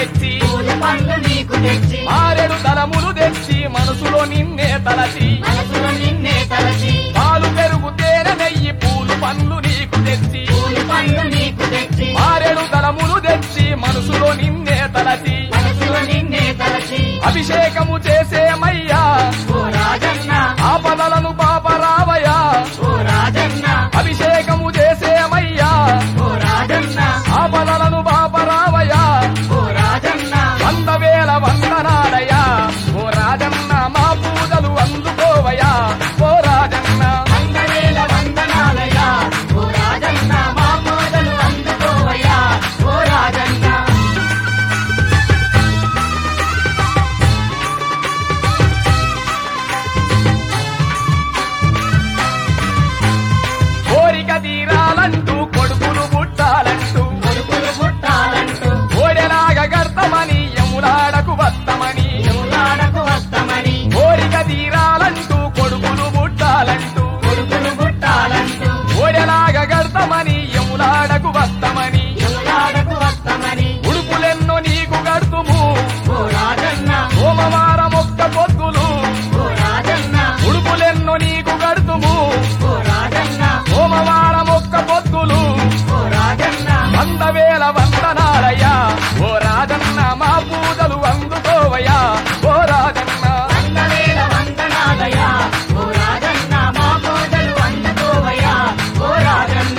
తెచ్చి పూలు పండ్లు నీకు తెచ్చి ఆరెడు తలములు తెచ్చి మనసులో నిన్నే తలచి మనసులో నిన్నే తలచి పాలు పెరుగు తేనె నెయ్యి పూలు పండ్లు నీకు తెచ్చి పూలు పండ్లు నీకు తెచ్చి ఆరెడు తలములు తెచ్చి మనసులో నిన్నే తలచి మనసులో నిన్నే తలచి అభిషేకము చేసేమయ్యా ఓ రాజన్న ఆపదలను పాపరావయ్యా ఓ రాజన్న అభిషేకము చేసేమయ్యా ఓ రాజన్న ఆపదలను పాపరావయ్యా ఓ రాజన్న వంద వేల వందనాలయ్యా ఓ రాజన్న మా పూజలు అందుకోవయ్యా ఓ రాజన్న వందవేల వందనాలయ్యా ఓ రాజన్న మా పూజలు అందుకోవయ్యా ఓ రాజన్న కోరిక తీరాలంటూ కొడుకులు పుట్టాలంటూ కొడుకులు పుట్టాలంటూ ఓడెలాగా గర్తమని యములాడకు వస్తమని నువ్వులాడకు వస్తామని కోరిక తీరాలంటూ కొడుకులు పుట్టాలంటూ కొడుకులు పుట్టాలంటూ ఓడెలాగా గర్తమని యములాడకు వస్తమని నువ్వులాడకు వస్తామని ఉడుపులెన్నో నీకు గడుతుము ఓ రాజన్న సోమవారమొక్క పొద్దులు ఓ రాజన్న ఉడుపులెన్నో నీకు గడుతుము ఓ రాజన్న సోమవారమొక్క పొద్దులు ఓ రాజన్న వంద వేల వందనాలయ్యా ఓ రాజన్న మా పూజలు అందుకోవయ్యా ఓ రాజన్న వందవేల వందనాలయ్యా ఓ రాజన్న మా పూజలు అందుకోవయ్యా ఓ రాజన్న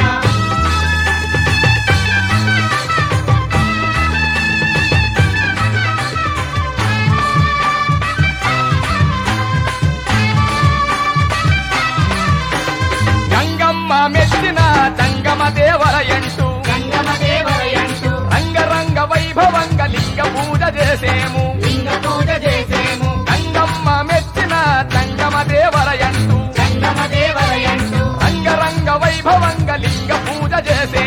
గంగమ్మ మెచ్చిన తంగమ దేవరయంటూ గంగమ దేవరయంటూ రంగరంగ వైభవంగ లింగ పూజ చేసేము లింగ పూజ చేసేము గంగమ్మ మెచ్చిన తంగమ దేవరయంటూ గంగమ దేవరయంటూ రంగరంగ వైభవంగ లింగ పూజ చేసే